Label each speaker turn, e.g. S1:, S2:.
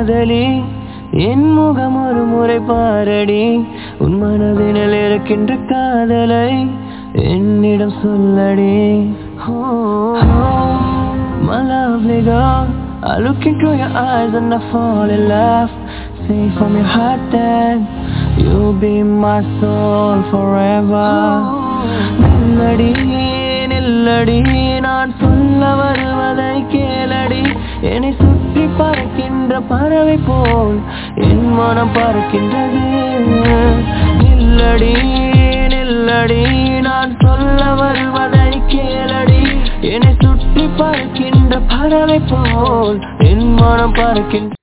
S1: காதலி என் முகம் ஒரு முறை பாரடி உன் மனதினில் இருக்கின்ற காதலை என்னிடம் சொல்லடி Oh, my lovely girl I look into your eyes and I fall in love Say from your heart that You'll be my soul forever நில்லடி நில்லடி நான் சொல்ல வருவதை கேளடி என்னை சுற்றி பறக்கின்ற பறவை போல் என் மனம் பறக்கின்றது நில்லடி நில்லடி நான் சொல்ல வருவதை கேளடி என்னை சுற்றி பறக்கின்ற பறவை போல் என் மனம் பறக்கின்ற